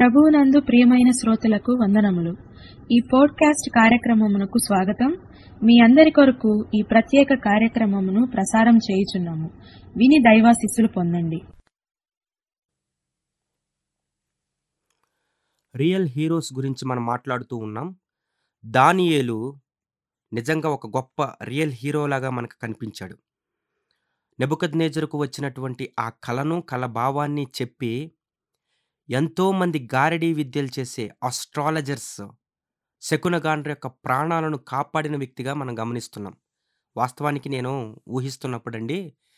ప్రభువునందు ప్రియమైన శ్రోతలకు వందనములు ఈ పోడ్కాస్ట్ కార్యక్రమమునకు స్వాగతం మీ అందరి కొరకు ఈ ప్రత్యేక కార్యక్రమమును ప్రసారం చేయుచున్నాము విని దైవాశిస్సులు పొందండి రియల్ హీరోస్ గురించి మనం మాట్లాడుతూ ఉన్నాం దానియేలు నిజంగా ఒక గొప్ప రియల్ హీరోలాగా మనకు కనిపించాడు నెబుకద్నేజరుకు వచ్చినటువంటి ఆ కళను కళ భావాన్ని చెప్పి ఎంతోమంది గారడీ విద్యలు చేసే ఆస్ట్రాలజర్స్ శకునగాండ్ర యొక్క ప్రాణాలను కాపాడిన వ్యక్తిగా మనం గమనిస్తున్నాం వాస్తవానికి నేను ఊహిస్తున్నప్పుడండి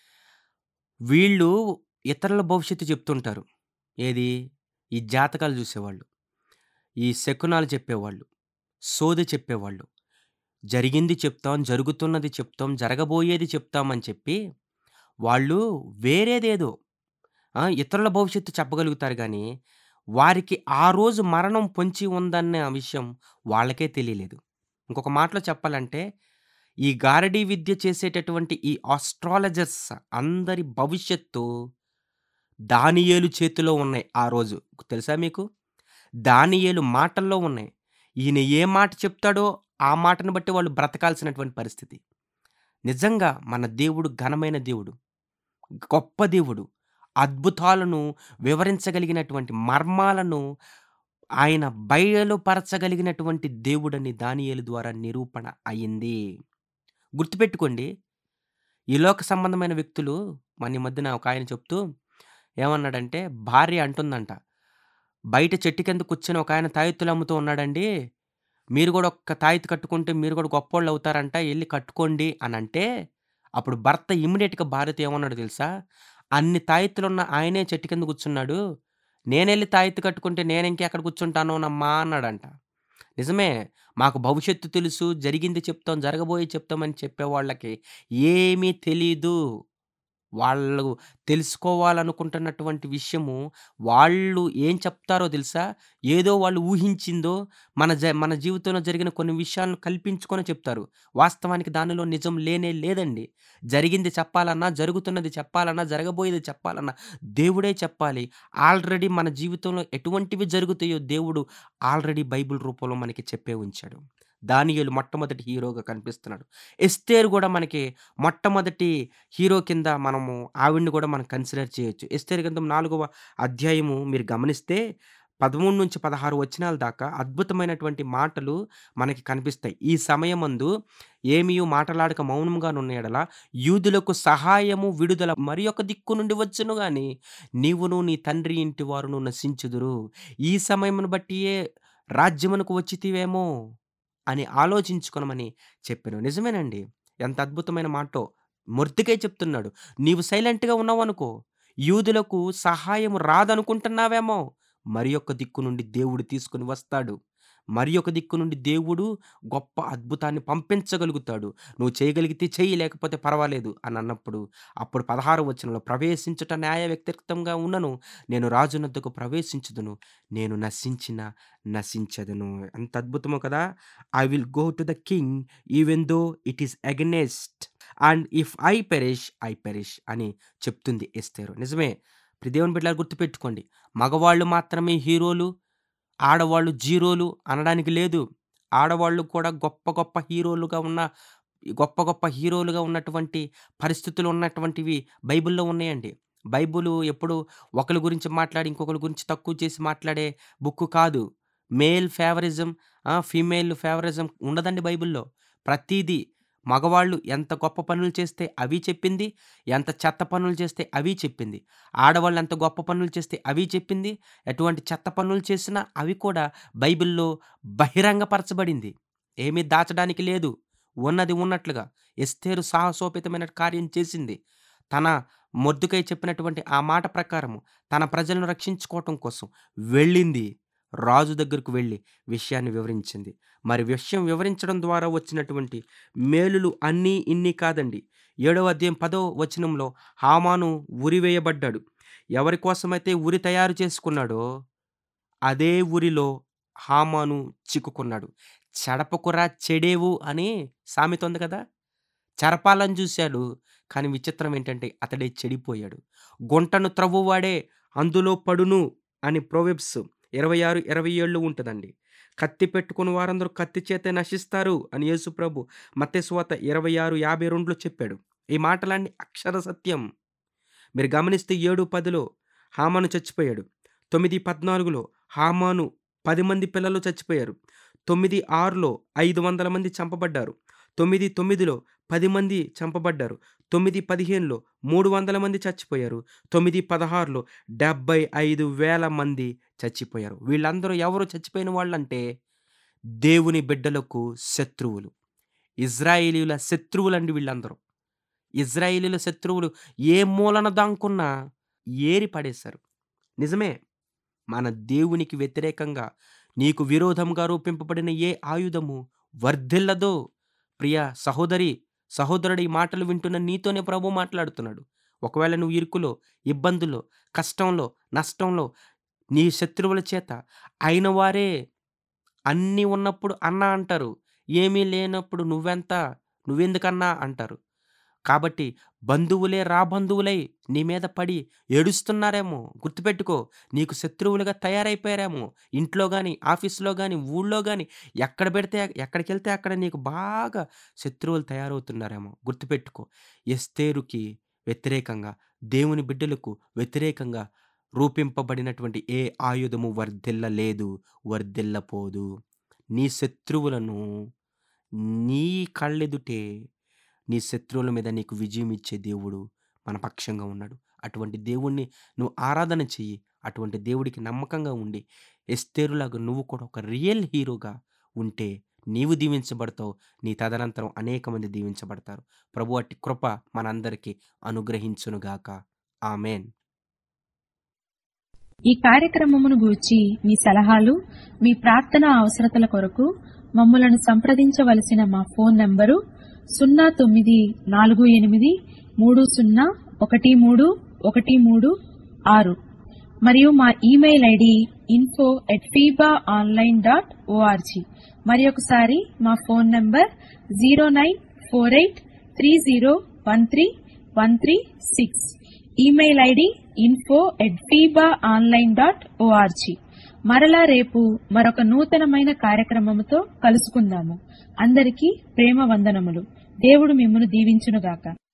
వీళ్ళు ఇతరుల భవిష్యత్తు చెప్తుంటారు ఏది ఈ జాతకాలు చూసేవాళ్ళు ఈ శకునాలు చెప్పేవాళ్ళు సోది చెప్పేవాళ్ళు జరిగింది చెప్తాం జరుగుతున్నది చెప్తాం జరగబోయేది చెప్తామని చెప్పి వాళ్ళు వేరేదేదో ఆ, ఇతరుల భవిష్యత్తు చెప్పగలుగుతారు కానీ వారికి ఆ రోజు మరణం పొంచి ఉందన్న విషయం వాళ్ళకే తెలియలేదు ఇంకొక మాటలో చెప్పాలంటే ఈ గారడీ విద్య చేసేటటువంటి ఈ ఆస్ట్రాలజర్స్ అందరి భవిష్యత్తు దానియేలు చేతిలో ఉన్నాయి ఆ రోజు తెలుసా మీకు దానియేలు మాటల్లో ఉన్నాయి ఈయన ఏ మాట చెప్తాడో ఆ మాటను బట్టి వాళ్ళు బ్రతకాల్సినటువంటి పరిస్థితి నిజంగా మన దేవుడు ఘనమైన దేవుడు గొప్ప దేవుడు అద్భుతాలను వివరించగలిగినటువంటి మర్మాలను ఆయన బయలుపరచగలిగినటువంటి దేవుడని దానియేలు ద్వారా నిరూపణ అయింది గుర్తుపెట్టుకోండి ఈ లోక సంబంధమైన వ్యక్తులు మన ఈ మధ్యన ఒక ఆయన చెప్తూ ఏమన్నాడంటే భార్య అంటుందంట బయట చెట్టు కింద కూర్చొని ఒక ఆయన తాయెత్తులు అమ్ముతూ ఉన్నాడండి మీరు కూడా ఒక్క తాయెత్తు కట్టుకుంటే మీరు కూడా గొప్పోళ్ళు అవుతారంట వెళ్ళి కట్టుకోండి అని అంటే అప్పుడు భర్త ఇమ్మీడియట్గా భార్యతో ఏమన్నాడు తెలుసా అన్ని తాయెత్తులున్న ఆయనే చెట్టు కింద కూర్చున్నాడు నేనెళ్ళి తాయెత్తు కట్టుకుంటే నేను ఇంకెక్కడ కూర్చుంటానో నమ్మా అన్నాడంట నిజమే మాకు భవిష్యత్తు తెలుసు జరిగింది చెప్తాం జరగబోయే చెప్తామని చెప్పే వాళ్ళకి ఏమీ తెలీదు వాళ్ళు తెలుసుకోవాలనుకుంటున్నటువంటి విషయము వాళ్ళు ఏం చెప్తారో తెలుసా ఏదో వాళ్ళు ఊహించిందో మన జ మన జీవితంలో జరిగిన కొన్ని విషయాలను కల్పించుకొని చెప్తారు వాస్తవానికి దానిలో నిజం లేనే లేదండి జరిగింది చెప్పాలన్నా జరుగుతున్నది చెప్పాలన్నా జరగబోయేది చెప్పాలన్నా దేవుడే చెప్పాలి ఆల్రెడీ మన జీవితంలో ఎటువంటివి జరుగుతాయో దేవుడు ఆల్రెడీ బైబిల్ రూపంలో మనకి చెప్పే ఉంచాడు దానియేలు మొట్టమొదటి హీరోగా కనిపిస్తున్నాడు ఎస్తేరు కూడా మనకి మొట్టమొదటి హీరో కింద మనము ఆవిడ్ని కూడా మనం కన్సిడర్ చేయొచ్చు ఎస్తేరు గ్రంథం నాలుగవ అధ్యాయము మీరు గమనిస్తే పదమూడు నుంచి పదహారు వచనాల దాకా అద్భుతమైనటువంటి మాటలు మనకి కనిపిస్తాయి ఈ సమయమందు ఏమీ మాటలాడక మౌనంగా నున్న యూదులకు సహాయము విడుదల మరి ఒక దిక్కు నుండి వచ్చును గాని నీవును నీ తండ్రి ఇంటి వారును నశించుదురు ఈ సమయమును బట్టియే రాజ్యమునకు వచ్చితివేమో అని ఆలోచించుకొనమని చెప్పాను నిజమేనండి ఎంత అద్భుతమైన మాటో మొర్తికై చెప్తున్నాడు నీవు సైలెంట్గా ఉన్నావు అనుకో యూదులకు సహాయం రాదనుకుంటున్నావేమో మరి ఒక దిక్కు నుండి దేవుడు తీసుకుని వస్తాడు మరి ఒక దిక్కు నుండి దేవుడు గొప్ప అద్భుతాన్ని పంపించగలుగుతాడు నువ్వు చేయగలిగితే చెయ్యి లేకపోతే పర్వాలేదు అని అన్నప్పుడు అప్పుడు పదహారు వచనంలో ప్రవేశించుట న్యాయ వ్యక్తిగతంగా ఉన్నను నేను రాజునద్దకు ప్రవేశించుదును నేను నశించిన నశించదును ఎంత అద్భుతమో కదా I will go to the king even though it is against and if I perish I perish అని చెప్తుంది ఎస్తేరు నిజమే ప్రియ దేవుని బిడ్డలారా గుర్తుపెట్టుకోండి మగవాళ్ళు మాత్రమే హీరోలు ఆడవాళ్ళు జీరోలు అనడానికి లేదు ఆడవాళ్ళు కూడా గొప్ప గొప్ప హీరోలుగా ఉన్న గొప్ప గొప్ప హీరోలుగా ఉన్నటువంటి పరిస్థితులు ఉన్నటువంటివి బైబిల్లో ఉన్నాయండి బైబిల్ ఎప్పుడు ఒకరి గురించి మాట్లాడి ఇంకొకరి గురించి తక్కువ చేసి మాట్లాడే బుక్ కాదు మేల్ ఫేవరిజం ఫీమేల్ ఫేవరిజం ఉండదండి బైబిల్లో ప్రతిదీ మగవాళ్ళు ఎంత గొప్ప పనులు చేస్తే అవి చెప్పింది ఎంత చెత్త పనులు చేస్తే అవి చెప్పింది ఆడవాళ్ళు ఎంత గొప్ప పనులు చేస్తే అవి చెప్పింది ఎటువంటి చెత్త పనులు చేసినా అవి కూడా బైబిల్లో బహిరంగపరచబడింది ఏమీ దాచడానికి లేదు ఉన్నది ఉన్నట్లుగా ఎస్తేరు సాహసోపేతమైన కార్యం చేసింది తన మొద్దుకై చెప్పినటువంటి ఆ మాట ప్రకారము తన ప్రజలను రక్షించుకోవటం కోసం వెళ్ళింది రాజు దగ్గరకు వెళ్ళి విషయాన్ని వివరించింది మరి విషయం వివరించడం ద్వారా వచ్చినటువంటి మేలులు అన్నీ ఇన్ని కాదండి ఏడవ అధ్యాయం పదో వచనంలో హామాను ఉరివేయబడ్డాడు ఎవరి కోసమైతే ఉరి తయారు చేసుకున్నాడో అదే ఊరిలో హామాను చిక్కుకున్నాడు చెడపకురా చెడేవు అని సామెత ఉంది కదా చెరపాలని చూశాడు కానీ విచిత్రం ఏంటంటే అతడే చెడిపోయాడు గుంటను త్రవ్వువాడే అందులో పడును అని ప్రోవెబ్స్ ఇరవై ఆరు ఇరవై ఏళ్ళు ఉంటుందండి కత్తి పెట్టుకుని వారందరూ కత్తి చేతే నశిస్తారు అని యేసు ప్రభు మత్తేసువాత ఇరవై ఆరు యాభై రెండులో చెప్పాడు ఈ మాటలన్నీ అక్షర సత్యం మీరు గమనిస్తే ఏడు పదిలో హామాను చచ్చిపోయాడు తొమ్మిది పద్నాలుగులో హామాను పది మంది పిల్లలు చచ్చిపోయారు తొమ్మిది ఆరులో ఐదు వందల మంది చంపబడ్డారు తొమ్మిది తొమ్మిదిలో పది మంది చంపబడ్డారు తొమ్మిది పదిహేనులో మూడు వందల మంది చచ్చిపోయారు తొమ్మిది పదహారులో డెబ్బై ఐదు వేల మంది చచ్చిపోయారు వీళ్ళందరూ ఎవరు చచ్చిపోయిన వాళ్ళంటే దేవుని బిడ్డలకు శత్రువులు ఇజ్రాయేలీల శత్రువులండి వీళ్ళందరూ ఇజ్రాయేలీల శత్రువులు ఏ మూలన దాంకున్నా ఏరి పడేశారు నిజమే మన దేవునికి వ్యతిరేకంగా నీకు విరోధంగా రూపింపబడిన ఏ ఆయుధము వర్ధిల్లదో ప్రియ సహోదరి సహోదరుడి ఈ మాటలు వింటున్న నీతోనే ప్రభు మాట్లాడుతున్నాడు ఒకవేళ నువ్వు ఇరుకులో ఇబ్బందుల్లో కష్టంలో నష్టంలో నీ శత్రువుల చేత అయిన వారే అన్నీ ఉన్నప్పుడు అన్నా అంటారు ఏమీ లేనప్పుడు నువ్వెంత నువ్వెందుకన్నా అంటారు కాబట్టి బంధువులే రా బంధువులై నీ మీద పడి ఏడుస్తున్నారేమో గుర్తుపెట్టుకో నీకు శత్రువులుగా తయారైపోయారేమో ఇంట్లో కానీ ఆఫీస్లో కానీ ఊళ్ళో కానీ ఎక్కడ పెడితే ఎక్కడికి వెళ్తే అక్కడ నీకు బాగా శత్రువులు తయారవుతున్నారేమో గుర్తుపెట్టుకో ఎస్తేరుకి వ్యతిరేకంగా దేవుని బిడ్డలకు వ్యతిరేకంగా రూపింపబడినటువంటి ఏ ఆయుధము వర్ధిల్లలేదు వర్ధిల్లపోదు నీ శత్రువులను నీ కళ్ళెదుటే నీ శత్రువుల మీద నీకు విజయం ఇచ్చే దేవుడు మన పక్షంగా ఉన్నాడు అటువంటి దేవుణ్ణి నువ్వు ఆరాధన చెయ్యి అటువంటి దేవుడికి నమ్మకంగా ఉండి ఎస్తేరులాగా నువ్వు కూడా ఒక రియల్ హీరోగా ఉంటే నీవు దీవించబడతావు నీ తదనంతరం అనేక మంది దీవించబడతారు ప్రభు అట్టి కృప మనందరికీ అనుగ్రహించునుగాక ఆమెన్ ఈ కార్యక్రమమును గూర్చి మీ సలహాలు మీ ప్రార్థన అవసరతల కొరకు మమ్మలను సంప్రదించవలసిన మా ఫోన్ నంబరు సున్నా తొమ్మిది నాలుగు ఎనిమిది మూడు సున్నా ఒకటి మూడు ఒకటి మూడు ఆరు మరియు మా email ID info at FEBA online dot ORG మరి ఒకసారి మా phone number zero nine four eight three zero one three one three six email ID info at FEBA online dot ORG మరలా రేపు మరొక నూతనమైన కార్యక్రమముతో కలుసుకుందాము అందరికీ ప్రేమ వందనములు దేవుడు మిమ్మను దీవించునుగాక